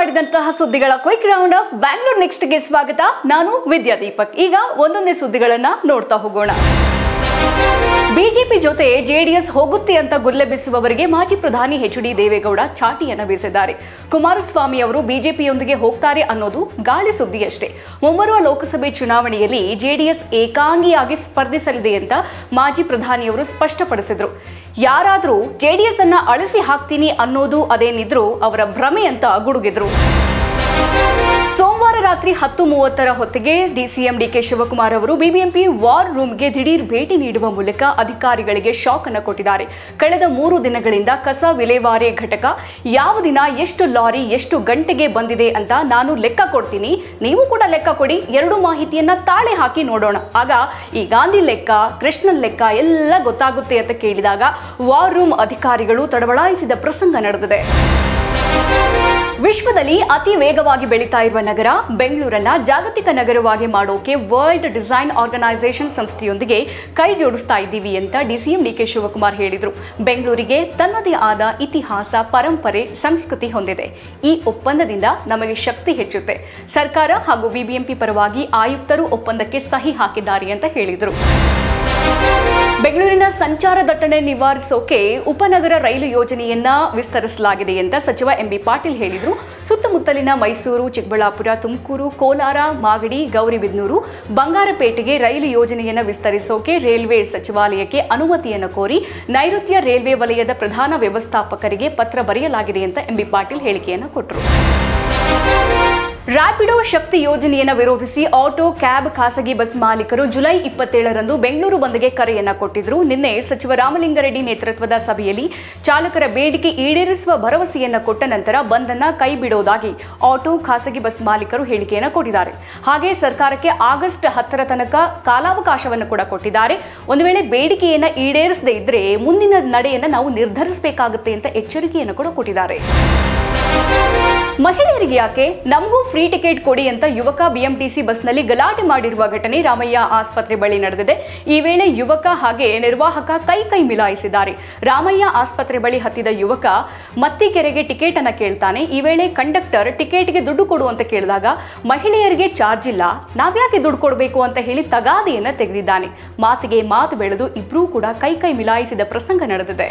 ಮಾಡಿದಂತಹ ಸುದ್ದಿಗಳ quick round up Bangalore ನೆಕ್ಸ್ಟ್ಗೆ ಸ್ವಾಗತ ನಾನು ವಿದ್ಯಾ ದೀಪಕ್ ಈಗ ಒಂದೊಂದೇ ಸುದ್ದಿಗಳನ್ನ ನೋಡ್ತಾ ಹೋಗೋಣ ಬಿಜೆಪಿ ಜೊತೆ ಜೆಡಿಎಸ್ ಹೋಗುತ್ತೆ ಅಂತ ಗುಲ್ಲೆಬ್ಬಿಸುವವರಿಗೆ ಮಾಜಿ ಪ್ರಧಾನಿ ಎಚ್ ಡಿ ದೇವೇಗೌಡ ಚಾಟಿಯನ್ನ ಬೀಸಿದ್ದಾರೆ ಕುಮಾರಸ್ವಾಮಿ ಅವರು ಬಿಜೆಪಿಯೊಂದಿಗೆ ಹೋಗ್ತಾರೆ ಅನ್ನೋದು ಗಾಳಿ ಸುದ್ದಿಯಷ್ಟೇ ಮುಂಬರುವ ಲೋಕಸಭೆ ಚುನಾವಣೆಯಲ್ಲಿ ಜೆಡಿಎಸ್ ಏಕಾಂಗಿಯಾಗಿ ಸ್ಪರ್ಧಿಸಲಿದೆ ಅಂತ ಮಾಜಿ ಪ್ರಧಾನಿಯವರು ಸ್ಪಷ್ಟಪಡಿಸಿದ್ರು ಯಾರಾದರೂ ಜೆಡಿಎಸ್ ಅನ್ನ ಅಳಿಸಿ ಹಾಕ್ತೀನಿ ಅನ್ನೋದು ಅದೇನಿದ್ರು ಅವರ ಭ್ರಮೆ ಅಂತ ಗುಡುಗಿದ್ರು ಸೋಮವಾರ ರಾತ್ರಿ ಹತ್ತು ಮೂವತ್ತರ ಹೊತ್ತಿಗೆ ಡಿಸಿಎಂ ಡಿಕೆ ಶಿವಕುಮಾರ್ ಅವರು ಬಿಬಿಎಂಪಿ ವಾರ್ ರೂಮ್ಗೆ ದಿಢೀರ್ ಭೇಟಿ ನೀಡುವ ಮೂಲಕ ಅಧಿಕಾರಿಗಳಿಗೆ ಶಾಕ್ ಅನ್ನು ಕೊಟ್ಟಿದ್ದಾರೆ ಕಳೆದ ಮೂರು ದಿನಗಳಿಂದ ಕಸ ವಿಲೇವಾರಿ ಘಟಕ ಯಾವ ದಿನ ಎಷ್ಟು ಲಾರಿ ಎಷ್ಟು ಗಂಟೆಗೆ ಬಂದಿದೆ ಅಂತ ನಾನು ಲೆಕ್ಕ ಕೊಡ್ತೀನಿ ನೀವು ಕೂಡ ಲೆಕ್ಕ ಕೊಡಿ ಎರಡು ಮಾಹಿತಿಯನ್ನ ತಾಳೆ ಹಾಕಿ ನೋಡೋಣ ಆಗ ಈ ಗಾಂಧಿ ಲೆಕ್ಕ ಕೃಷ್ಣನ್ ಲೆಕ್ಕ ಎಲ್ಲ ಗೊತ್ತಾಗುತ್ತೆ ಅಂತ ಕೇಳಿದಾಗ ವಾರ್ ರೂಮ್ ಅಧಿಕಾರಿಗಳು ತಡಬಡಾಯಿಸಿದ ಪ್ರಸಂಗ ನಡೆದಿದೆ ವಿಶ್ವದಲ್ಲಿ ಅತಿ ವೇಗವಾಗಿ ಬೆಳೀತಾ ಇರುವ ನಗರ ಬೆಂಗಳೂರನ್ನ ಜಾಗತಿಕ ನಗರವಾಗಿ ಮಾಡೋಕೆ ವರ್ಲ್ಡ್ ಡಿಸೈನ್ ಆರ್ಗನೈಸೇಷನ್ ಸಂಸ್ಥೆಯೊಂದಿಗೆ ಕೈ ಜೋಡಿಸ್ತಾ ಇದ್ದೀವಿ ಅಂತ ಡಿಸಿಎಂ ಡಿಕೆ ಶಿವಕುಮಾರ್ ಹೇಳಿದರು ಬೆಂಗಳೂರಿಗೆ ತನ್ನದೇ ಆದ ಇತಿಹಾಸ ಪರಂಪರೆ ಸಂಸ್ಕೃತಿ ಹೊಂದಿದೆ ಈ ಒಪ್ಪಂದದಿಂದ ನಮಗೆ ಶಕ್ತಿ ಹೆಚ್ಚುತ್ತೆ ಸರ್ಕಾರ ಹಾಗೂ ಬಿಬಿಎಂಪಿ ಪರವಾಗಿ ಆಯುಕ್ತರು ಒಪ್ಪಂದಕ್ಕೆ ಸಹಿ ಹಾಕಿದ್ದಾರೆ ಅಂತ ಹೇಳಿದರು ಬೆಂಗಳೂರಿನ ಸಂಚಾರ ದಟ್ಟಣೆ ನಿವಾರಿಸೋಕೆ ಉಪನಗರ ರೈಲು ಯೋಜನೆಯನ್ನ ವಿಸ್ತರಿಸಲಾಗಿದೆ ಅಂತ ಸಚಿವ ಎಂಬಿ ಪಾಟೀಲ್ ಹೇಳಿದರು ಸುತ್ತಮುತ್ತಲಿನ ಮೈಸೂರು ಚಿಕ್ಕಬಳ್ಳಾಪುರ ತುಮಕೂರು ಕೋಲಾರ ಮಾಗಡಿ ಗೌರಿಬಿದನೂರು ಬಂಗಾರಪೇಟೆಗೆ ರೈಲು ಯೋಜನೆಯನ್ನು ವಿಸ್ತರಿಸೋಕೆ ರೈಲ್ವೆ ಸಚಿವಾಲಯಕ್ಕೆ ಅನುಮತಿಯನ್ನು ಕೋರಿ ನೈಋತ್ಯ ರೈಲ್ವೆ ವಲಯದ ಪ್ರಧಾನ ವ್ಯವಸ್ಥಾಪಕರಿಗೆ ಪತ್ರ ಬರೆಯಲಾಗಿದೆ ಅಂತ ಎಂಬಿ ಪಾಟೀಲ್ ಹೇಳಿಕೆಯನ್ನು ಕೊಟ್ಟರು ರ್ಯಾಪಿಡೋ ಶಕ್ತಿ ಯೋಜನೆಯನ್ನು ವಿರೋಧಿಸಿ ಆಟೋ ಕ್ಯಾಬ್ ಖಾಸಗಿ ಬಸ್ ಮಾಲೀಕರು ಜುಲೈ ಇಪ್ಪತ್ತೇಳರಂದು ಬೆಂಗಳೂರು ಬಂದ್ಗೆ ಕರೆಯನ್ನ ಕೊಟ್ಟಿದ್ರು ನಿನ್ನೆ ಸಚಿವ ರಾಮಲಿಂಗಾರೆಡ್ಡಿ ನೇತೃತ್ವದ ಸಭೆಯಲ್ಲಿ ಚಾಲಕರ ಬೇಡಿಕೆ ಈಡೇರಿಸುವ ಭರವಸೆಯನ್ನ ಕೊಟ್ಟ ನಂತರ ಬಂದನ್ನ ಕೈ ಬಿಡೋದಾಗಿ ಆಟೋ ಖಾಸಗಿ ಬಸ್ ಮಾಲೀಕರು ಹೇಳಿಕೆಯನ್ನು ಕೊಟ್ಟಿದ್ದಾರೆ ಹಾಗೆ ಸರ್ಕಾರಕ್ಕೆ ಆಗಸ್ಟ್ ಹತ್ತರ ತನಕ ಕಾಲಾವಕಾಶವನ್ನು ಕೂಡ ಕೊಟ್ಟಿದ್ದಾರೆ ಒಂದು ವೇಳೆ ಬೇಡಿಕೆಯನ್ನ ಈಡೇರಿಸದೇ ಇದ್ರೆ ಮುಂದಿನ ನಡೆಯನ್ನ ನಾವು ನಿರ್ಧರಿಸಬೇಕಾಗುತ್ತೆ ಅಂತ ಎಚ್ಚರಿಕೆಯನ್ನು ಕೂಡ ಕೊಟ್ಟಿದ್ದಾರೆ ಮಹಿಳೆಯರಿಗೆ ಯಾಕೆ ನಮಗೂ ಫ್ರೀ ಟಿಕೆಟ್ ಕೊಡಿ ಅಂತ ಯುವಕ ಬಿಎಂಟಿಸಿ ಬಸ್ನಲ್ಲಿ ಗಲಾಟೆ ಮಾಡಿರುವ ಘಟನೆ ರಾಮಯ್ಯ ಆಸ್ಪತ್ರೆ ಬಳಿ ನಡೆದಿದೆ ಈ ವೇಳೆ ಯುವಕ ಹಾಗೆ ನಿರ್ವಾಹಕ ಕೈ ಕೈ ಮಿಲಾಯಿಸಿದ್ದಾರೆ ರಾಮಯ್ಯ ಆಸ್ಪತ್ರೆ ಬಳಿ ಹತ್ತಿದ ಯುವಕ ಮತ್ತಿಕೆರೆಗೆ ಟಿಕೆಟ್ ಅನ್ನ ಕೇಳ್ತಾನೆ ಈ ವೇಳೆ ಕಂಡಕ್ಟರ್ ಟಿಕೆಟ್ಗೆ ದುಡ್ಡು ಕೊಡು ಅಂತ ಕೇಳಿದಾಗ ಮಹಿಳೆಯರಿಗೆ ಚಾರ್ಜ್ ಇಲ್ಲ ನಾವ್ಯಾಕೆ ದುಡ್ಡು ಕೊಡಬೇಕು ಅಂತ ಹೇಳಿ ತಗಾದೆಯನ್ನ ತೆಗೆದಿದ್ದಾನೆ ಮಾತಿಗೆ ಮಾತು ಬೆಳೆದು ಇಬ್ರೂ ಕೂಡ ಕೈ ಕೈ ಮಿಲಾಯಿಸಿದ ಪ್ರಸಂಗ ನಡೆದಿದೆ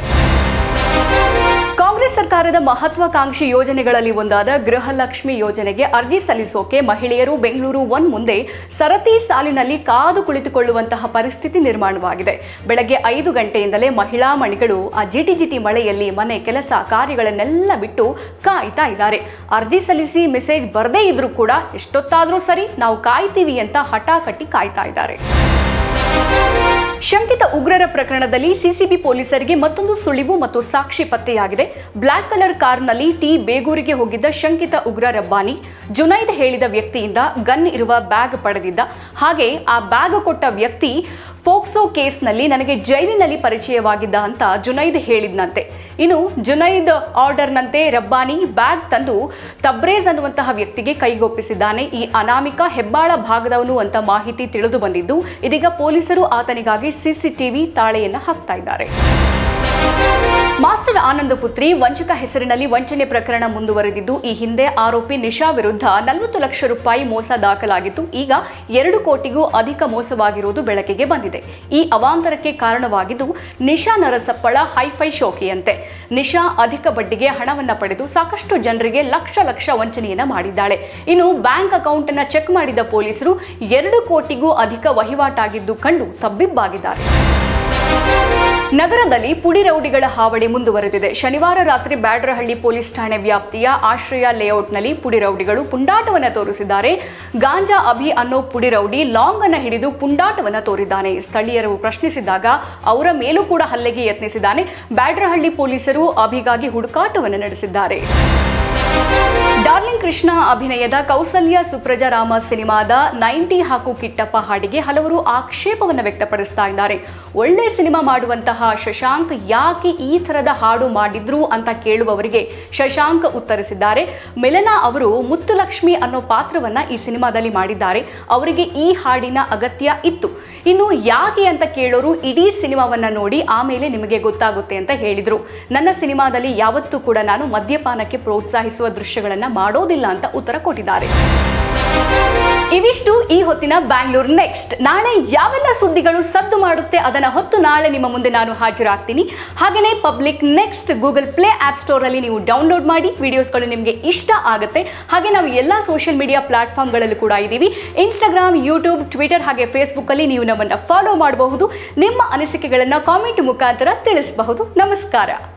ಕಾಂಗ್ರೆಸ್ ಸರ್ಕಾರದ ಮಹತ್ವಾಕಾಂಕ್ಷಿ ಯೋಜನೆಗಳಲ್ಲಿ ಒಂದಾದ ಗೃಹಲಕ್ಷ್ಮಿ ಯೋಜನೆಗೆ ಅರ್ಜಿ ಸಲ್ಲಿಸೋಕೆ ಮಹಿಳೆಯರು ಬೆಂಗಳೂರು ಒನ್ ಮುಂದೆ ಸರತಿ ಸಾಲಿನಲ್ಲಿ ಕಾದು ಕುಳಿತುಕೊಳ್ಳುವಂತಹ ಪರಿಸ್ಥಿತಿ ನಿರ್ಮಾಣವಾಗಿದೆ ಬೆಳಗ್ಗೆ ಐದು ಗಂಟೆಯಿಂದಲೇ ಮಹಿಳಾ ಮಣಿಗಳು ಆ ಜಿಟಿ ಜಿಟಿ ಮಳೆಯಲ್ಲಿ ಮನೆ ಕೆಲಸ ಕಾರ್ಯಗಳನ್ನೆಲ್ಲ ಬಿಟ್ಟು ಕಾಯ್ತಾ ಇದ್ದಾರೆ ಅರ್ಜಿ ಸಲ್ಲಿಸಿ ಮೆಸೇಜ್ ಬರದೇ ಇದ್ರೂ ಕೂಡ ಎಷ್ಟೊತ್ತಾದರೂ ಸರಿ ನಾವು ಕಾಯ್ತೀವಿ ಅಂತ ಹಠ ಕಟ್ಟಿ ಕಾಯ್ತಾ ಇದ್ದಾರೆ ಶಂಕಿತ ಉಗ್ರರ ಪ್ರಕರಣದಲ್ಲಿ ಸಿಸಿಬಿ ಪೊಲೀಸರಿಗೆ ಮತ್ತೊಂದು ಸುಳಿವು ಮತ್ತು ಸಾಕ್ಷಿ ಪತ್ತೆಯಾಗಿದೆ ಬ್ಲಾಕ್ ಕಲರ್ ಕಾರ್ನಲ್ಲಿ ಟಿ ಬೇಗೂರಿಗೆ ಹೋಗಿದ್ದ ಶಂಕಿತ ಉಗ್ರ ರಬ್ಬಾನಿ ಜುನೈದ್ ಹೇಳಿದ ವ್ಯಕ್ತಿಯಿಂದ ಗನ್ ಇರುವ ಬ್ಯಾಗ್ ಪಡೆದಿದ್ದ ಹಾಗೆ ಆ ಬ್ಯಾಗ್ ಕೊಟ್ಟ ವ್ಯಕ್ತಿ ಫೋಕ್ಸೋ ಕೇಸ್ನಲ್ಲಿ ನನಗೆ ಜೈಲಿನಲ್ಲಿ ಪರಿಚಯವಾಗಿದ್ದ ಅಂತ ಜುನೈದ್ ಹೇಳಿದ್ನಂತೆ ಇನ್ನು ಜುನೈದ್ ಆರ್ಡರ್ನಂತೆ ರಬ್ಬಾನಿ ಬ್ಯಾಗ್ ತಂದು ತಬ್ರೇಜ್ ಅನ್ನುವಂತಹ ವ್ಯಕ್ತಿಗೆ ಕೈಗೊಪ್ಪಿಸಿದ್ದಾನೆ ಈ ಅನಾಮಿಕ ಹೆಬ್ಬಾಳ ಭಾಗದವನು ಅಂತ ಮಾಹಿತಿ ತಿಳಿದು ಬಂದಿದ್ದು ಇದೀಗ ಪೊಲೀಸರು ಆತನಿಗಾಗಿ ಸಿಸಿಟಿವಿ ತಾಳೆಯನ್ನ ಹಾಕ್ತಾ ಇದ್ದಾರೆ ಮಾಸ್ಟರ್ ಆನಂದ ಪುತ್ರಿ ವಂಚಕ ಹೆಸರಿನಲ್ಲಿ ವಂಚನೆ ಪ್ರಕರಣ ಮುಂದುವರೆದಿದ್ದು ಈ ಹಿಂದೆ ಆರೋಪಿ ನಿಶಾ ವಿರುದ್ಧ ನಲವತ್ತು ಲಕ್ಷ ರೂಪಾಯಿ ಮೋಸ ದಾಖಲಾಗಿತ್ತು ಈಗ ಎರಡು ಕೋಟಿಗೂ ಅಧಿಕ ಮೋಸವಾಗಿರುವುದು ಬೆಳಕಿಗೆ ಬಂದಿದೆ ಈ ಅವಾಂತರಕ್ಕೆ ಕಾರಣವಾಗಿದ್ದು ನಿಶಾ ನರಸಪ್ಪಳ ಹೈಫೈ ಶೋಕಿಯಂತೆ ನಿಶಾ ಅಧಿಕ ಬಡ್ಡಿಗೆ ಹಣವನ್ನ ಪಡೆದು ಸಾಕಷ್ಟು ಜನರಿಗೆ ಲಕ್ಷ ಲಕ್ಷ ವಂಚನೆಯನ್ನ ಮಾಡಿದ್ದಾಳೆ ಇನ್ನು ಬ್ಯಾಂಕ್ ಅಕೌಂಟ್ ಅನ್ನ ಚೆಕ್ ಮಾಡಿದ ಪೊಲೀಸರು ಎರಡು ಕೋಟಿಗೂ ಅಧಿಕ ವಹಿವಾಟಾಗಿದ್ದು ಕಂಡು ತಬ್ಬಿಬ್ಬಾಗಿದ್ದಾರೆ ನಗರದಲ್ಲಿ ಪುಡಿ ರೌಡಿಗಳ ಹಾವಳಿ ಮುಂದುವರೆದಿದೆ ಶನಿವಾರ ರಾತ್ರಿ ಬ್ಯಾಡ್ರಹಳ್ಳಿ ಪೊಲೀಸ್ ಠಾಣೆ ವ್ಯಾಪ್ತಿಯ ಆಶ್ರಯ ಲೇಔಟ್ನಲ್ಲಿ ಪುಡಿ ರೌಡಿಗಳು ಪುಂಡಾಟವನ್ನ ತೋರಿಸಿದ್ದಾರೆ ಗಾಂಜಾ ಅಭಿ ಅನ್ನೋ ಪುಡಿ ರೌಡಿ ಲಾಂಗ್ ಅನ್ನ ಹಿಡಿದು ಪುಂಡಾಟವನ್ನ ತೋರಿದ್ದಾನೆ ಸ್ಥಳೀಯರು ಪ್ರಶ್ನಿಸಿದಾಗ ಅವರ ಮೇಲೂ ಕೂಡ ಹಲ್ಲೆಗೆ ಯತ್ನಿಸಿದ್ದಾನೆ ಬ್ಯಾಡ್ರಹಳ್ಳಿ ಪೊಲೀಸರು ಅಭಿಗಾಗಿ ಹುಡುಕಾಟವನ್ನು ನಡೆಸಿದ್ದಾರೆ ಡಾರ್ಲಿಂಗ್ ಕೃಷ್ಣ ಅಭಿನಯದ ಕೌಸಲ್ಯ ಸುಪ್ರಜಾ ರಾಮ ಸಿನಿಮಾದ ನೈಂಟಿ ಹಾಗೂ ಕಿಟ್ಟಪ್ಪ ಹಾಡಿಗೆ ಹಲವರು ಆಕ್ಷೇಪವನ್ನು ವ್ಯಕ್ತಪಡಿಸ್ತಾ ಇದ್ದಾರೆ ಒಳ್ಳೆ ಸಿನಿಮಾ ಮಾಡುವಂತಹ ಶಶಾಂಕ್ ಯಾಕೆ ಈ ಥರದ ಹಾಡು ಮಾಡಿದ್ರು ಅಂತ ಕೇಳುವವರಿಗೆ ಶಶಾಂಕ್ ಉತ್ತರಿಸಿದ್ದಾರೆ ಮೆಲನಾ ಅವರು ಮುತ್ತುಲಕ್ಷ್ಮಿ ಅನ್ನೋ ಪಾತ್ರವನ್ನ ಈ ಸಿನಿಮಾದಲ್ಲಿ ಮಾಡಿದ್ದಾರೆ ಅವರಿಗೆ ಈ ಹಾಡಿನ ಅಗತ್ಯ ಇತ್ತು ಇನ್ನು ಯಾಕೆ ಅಂತ ಕೇಳೋರು ಇಡೀ ಸಿನಿಮಾವನ್ನ ನೋಡಿ ಆಮೇಲೆ ನಿಮಗೆ ಗೊತ್ತಾಗುತ್ತೆ ಅಂತ ಹೇಳಿದ್ರು ನನ್ನ ಸಿನಿಮಾದಲ್ಲಿ ಯಾವತ್ತೂ ಕೂಡ ನಾನು ಮದ್ಯಪಾನಕ್ಕೆ ಪ್ರೋತ್ಸಾಹಿಸುವ ದೃಶ್ಯ ದೃಶ್ಯಗಳನ್ನು ಮಾಡೋದಿಲ್ಲ ಅಂತ ಉತ್ತರ ಕೊಟ್ಟಿದ್ದಾರೆ ಇವಿಷ್ಟು ಈ ಹೊತ್ತಿನ ಬ್ಯಾಂಗ್ಳೂರ್ ನೆಕ್ಸ್ಟ್ ನಾಳೆ ಯಾವೆಲ್ಲ ಸುದ್ದಿಗಳು ಸದ್ದು ಮಾಡುತ್ತೆ ಅದನ್ನ ಹೊತ್ತು ನಾಳೆ ನಿಮ್ಮ ಮುಂದೆ ನಾನು ಹಾಜರಾಗ್ತೀನಿ ಹಾಗೆಯೇ public next Google play app ಸ್ಟೋರಲ್ಲಿ ನೀವು ಡೌನ್ಲೋಡ್ ಮಾಡಿ ವಿಡಿಯೋಸ್ಗಳು ನಿಮಗೆ ಇಷ್ಟ ಆಗುತ್ತೆ ಹಾಗೆ ನಾವು ಎಲ್ಲ ಸೋಷಿಯಲ್ ಮೀಡಿಯಾ ಪ್ಲಾಟ್ಫಾರ್ಮ್ಗಳಲ್ಲೂ ಕೂಡ ಇದ್ದೀವಿ ಇನ್ಸ್ಟಾಗ್ರಾಮ್ ಯೂಟ್ಯೂಬ್ ಟ್ವಿಟರ್ ಹಾಗೆ ಫೇಸ್ಬುಕ್ಕಲ್ಲಿ ನೀವು ನಮ್ಮನ್ನು ಫಾಲೋ ಮಾಡಬಹುದು ನಿಮ್ಮ ಅನಿಸಿಕೆಗಳನ್ನು ಕಾಮೆಂಟ್ ಮುಖಾಂತರ ತಿಳಿಸಬಹುದು ನಮಸ್ಕಾರ